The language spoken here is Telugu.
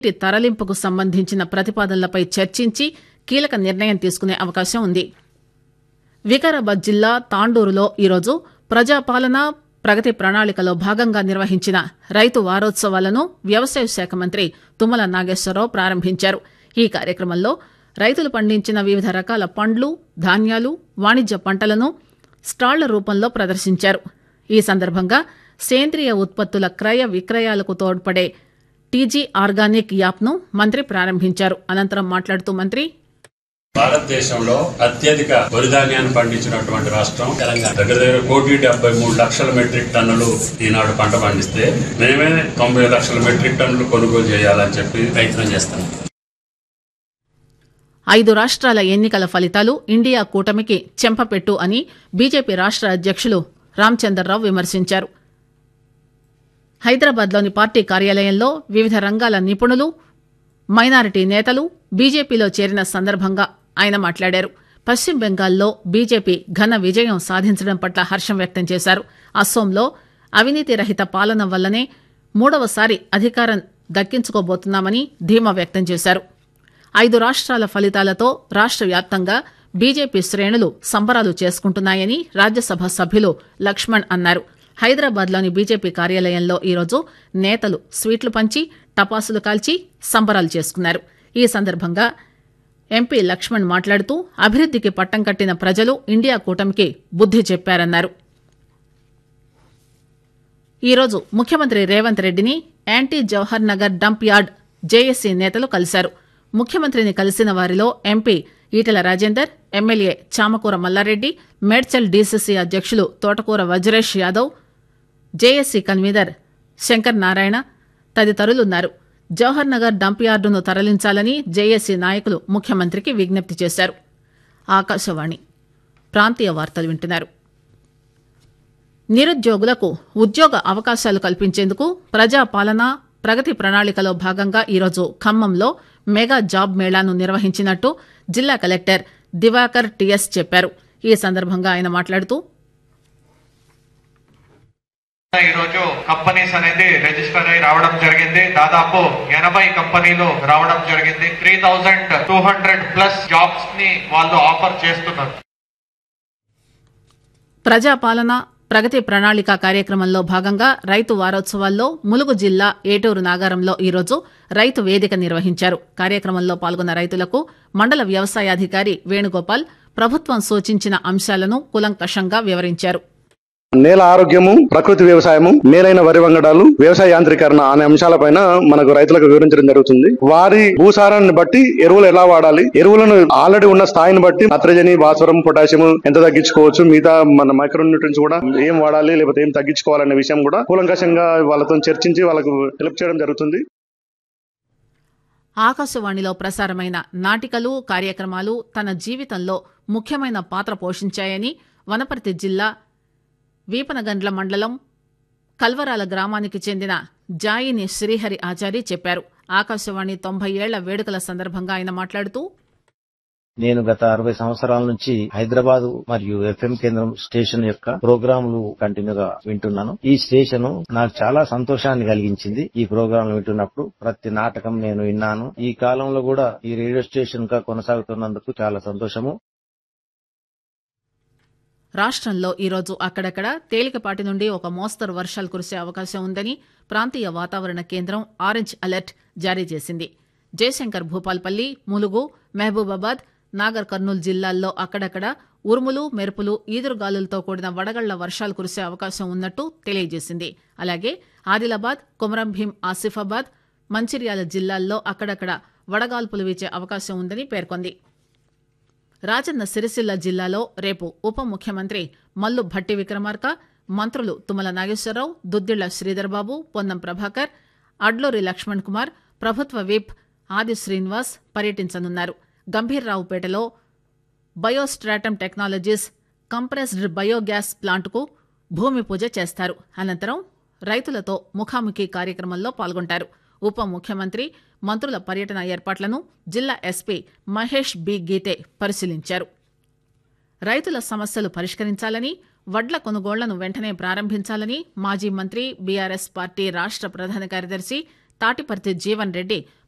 నీటి తరలింపుకు సంబంధించిన ప్రతిపాదనలపై చర్చించి కీలక నిర్ణయం తీసుకునే అవకాశం ఉంది వికారాబాద్ జిల్లా తాండూరులో ఈరోజు ప్రజాపాలన ప్రగతి ప్రణాళికలో భాగంగా నిర్వహించిన రైతు వారోత్సవాలను వ్యవసాయ శాఖ మంత్రి తుమ్మల నాగేశ్వరరావు ప్రారంభించారు ఈ కార్యక్రమంలో రైతులు పండించిన వివిధ రకాల పండ్లు ధాన్యాలు వాణిజ్య పంటలను స్టాళ్ల రూపంలో ప్రదర్శించారు ఈ సందర్భంగా సేంద్రియ ఉత్పత్తుల క్రయ విక్రయాలకు తోడ్పడే టీజీ ఆర్గానిక్ యాప్ను మంత్రి ప్రారంభించారు అనంతరం మాట్లాడుతూ మంత్రి భారతదేశంలో అత్యధిక వరి ధాన్యాన్ని పండించినటువంటి రాష్ట్రం తెలంగాణ దగ్గర దగ్గర కోటి డెబ్బై మూడు లక్షల మెట్రిక్ టన్నులు ఈనాడు పంట పండిస్తే మేమే తొంభై లక్షల మెట్రిక్ టన్నులు కొనుగోలు చేయాలని చెప్పి ప్రయత్నం చేస్తాం ఐదు రాష్ట్రాల ఎన్నికల ఫలితాలు ఇండియా కూటమికి చెంపపెట్టు అని బీజేపీ రాష్ట్ర అధ్యక్షులు రామచందర్రావు విమర్శించారు హైదరాబాద్లోని పార్టీ కార్యాలయంలో వివిధ రంగాల నిపుణులు మైనారిటీ నేతలు బీజేపీలో చేరిన సందర్భంగా ఆయన మాట్లాడారు పశ్చిమ బెంగాల్లో బీజేపీ ఘన విజయం సాధించడం పట్ల హర్షం వ్యక్తం చేశారు అస్సోంలో అవినీతి రహిత పాలన వల్లనే మూడవసారి అధికారం దక్కించుకోబోతున్నామని ధీమా వ్యక్తం చేశారు ఐదు రాష్ట్రాల ఫలితాలతో రాష్ట్ర వ్యాప్తంగా బీజేపీ శ్రేణులు సంబరాలు చేసుకుంటున్నాయని రాజ్యసభ సభ్యులు లక్ష్మణ్ అన్నారు హైదరాబాద్లోని బీజేపీ కార్యాలయంలో ఈరోజు నేతలు స్వీట్లు పంచి టపాసులు కాల్చి సంబరాలు చేసుకున్నారు ఈ సందర్భంగా ఎంపీ లక్ష్మణ్ మాట్లాడుతూ అభివృద్దికి పట్టం కట్టిన ప్రజలు ఇండియా కూటమికి బుద్ది చెప్పారన్నారు ఈరోజు ముఖ్యమంత్రి రేవంత్ రెడ్డిని anti Jawahar Nagar dump yard JAC నేతలు కలిశారు ముఖ్యమంత్రిని కలిసిన వారిలో MP Etela Rajender MLA Chamakura Mallareddy Medchal DCC అధ్యక్షులు తోటకూర వజ్రేష్ యాదవ్ జేఏసీ కన్వీనర్ శంకర్ నారాయణ తదితరులున్నారు జవహర్ నగర్ డంప్ యార్డును తరలించాలని జేఏసీ నాయకులు ముఖ్యమంత్రికి విజ్ఞప్తి చేశారు ఆకాశవాణి ప్రాంతీయ వార్తలు వింటున్నారు నిరుద్యోగులకు ఉద్యోగ అవకాశాలు కల్పించేందుకు ప్రజాపాలన ప్రగతి ప్రణాళికలో భాగంగా ఈరోజు ఖమ్మంలో మెగా జాబ్ మేళాను నిర్వహించినట్టు జిల్లా కలెక్టర్ దివాకర్ టిఎస్ చెప్పారు ఈ సందర్భంగా ఆయన మాట్లాడుతూ ఈ రోజు కంపెనీస్ అనేది రిజిస్టర్ అయి రావడం జరిగింది దాదాపు ఎనభై కంపెనీలు రావడం జరిగింది three thousand two hundred plus jobs ని వాళ్ళు ఆఫర్ చేస్తున్నారు ప్రజాపాలన ప్రగతి ప్రణాళిక కార్యక్రమంలో భాగంగా రైతు వారోత్సవాల్లో ములుగు జిల్లా ఏటూరు నాగారంలో ఈరోజు రైతు వేదిక నిర్వహించారు కార్యక్రమంలో పాల్గొన్న రైతులకు మండల వ్యవసాయాధికారి వేణుగోపాల్ ప్రభుత్వం సూచించిన అంశాలను కులంకషంగా వివరించారు నేల ఆరోగ్యము ప్రకృతి వ్యవసాయము మేలైన వరి వంగడాలు వ్యవసాయ యాంత్రీకరణ అనే అంశాలపైన మనకు రైతులకు వివరించడం జరుగుతుంది వారి భూసారాన్ని బట్టి ఎరువులు ఎలా వాడాలి ఎరువులను ఆల్రెడీ ఉన్న స్థాయిని బట్టి నత్రజని భాస్వరం పొటాషియం ఎంత తగ్గించుకోవచ్చు మిగతా మన మైక్రో న్యూట్రియన్స్ కూడా ఏం వాడాలి లేకపోతే ఏం తగ్గించుకోవాలనే విషయం కూడా కూలంకషంగా వాళ్ళతో చర్చించి వాళ్ళకు హెల్ప్ చేయడం జరుగుతుంది ఆకాశవాణిలో ప్రసారమైన నాటికలు కార్యక్రమాలు తన జీవితంలో ముఖ్యమైన పాత్ర పోషించాయని వనపర్తి జిల్లా వీపనగండ్ల మండలం కల్వరాల గ్రామానికి చెందిన జాయిని శ్రీహరి ఆచారి చెప్పారు ఆకాశవాణి తొంభై ఏళ్ల వేడుకల సందర్భంగా ఆయన మాట్లాడుతూ నేను గత అరవై సంవత్సరాల నుంచి హైదరాబాద్ మరియు ఎఫ్ఎం కేంద్రం స్టేషన్ యొక్క ప్రోగ్రాంలు కంటిన్యూగా వింటున్నాను ఈ స్టేషన్ నాకు చాలా సంతోషాన్ని కలిగించింది ఈ ప్రోగ్రాంలు వింటున్నప్పుడు ప్రతి నాటకం నేను విన్నాను ఈ కాలంలో కూడా ఈ రేడియో స్టేషన్ గా కొనసాగుతున్నందుకు చాలా సంతోషము రాష్ట్రంలో ఈరోజు అక్కడక్కడ తేలికపాటి నుండి ఒక మోస్తరు వర్షాలు కురిసే అవకాశం ఉందని ప్రాంతీయ వాతావరణ కేంద్రం ఆరెంజ్ అలర్ట్ జారీ చేసింది జయశంకర్ భూపాల్పల్లి ములుగు మహబూబాబాద్ నాగర్ కర్నూలు జిల్లాల్లో అక్కడక్కడ ఉరుములు మెరుపులు ఈదురుగాలులతో కూడిన వడగళ్ల వర్షాలు కురిసే అవకాశం ఉన్నట్టు తెలియజేసింది అలాగే ఆదిలాబాద్ కొమరంభీం ఆసిఫాబాద్ మంచిర్యాల జిల్లాల్లో అక్కడక్కడ వడగాల్పులు వీచే అవకాశం ఉందని పేర్కొంది రాజన్న సిరిసిల్ల జిల్లాలో రేపు ఉప ముఖ్యమంత్రి మల్లు భట్టి విక్రమార్క మంత్రులు తుమ్మల నాగేశ్వరరావు దుద్దిళ్ల శ్రీధర్బాబు పొన్నం ప్రభాకర్ అడ్లూరి లక్ష్మణ్ కుమార్ ప్రభుత్వ విప్ ఆది శ్రీనివాస్ పర్యటించనున్నారు గంభీర్రావుపేటలో బయోస్ట్రాటమ్ టెక్నాలజీస్ కంప్రెస్డ్ బయోగ్యాస్ ప్లాంట్కు భూమి పూజ చేస్తారు అనంతరం రైతులతో ముఖాముఖి కార్యక్రమంలో పాల్గొంటారు ఉప ముఖ్యమంత్రి మంత్రుల పర్యటన ఏర్పాట్లను జిల్లా ఎస్పీ మహేష్ బి గీతే పరిశీలించారు రైతుల సమస్యలు పరిష్కరించాలని వడ్ల కొనుగోళ్లను వెంటనే ప్రారంభించాలని మాజీ మంత్రి బీఆర్ఎస్ పార్టీ రాష్ట్ర ప్రధాన కార్యదర్శి తాటిపర్తి జీవన్ రెడ్డి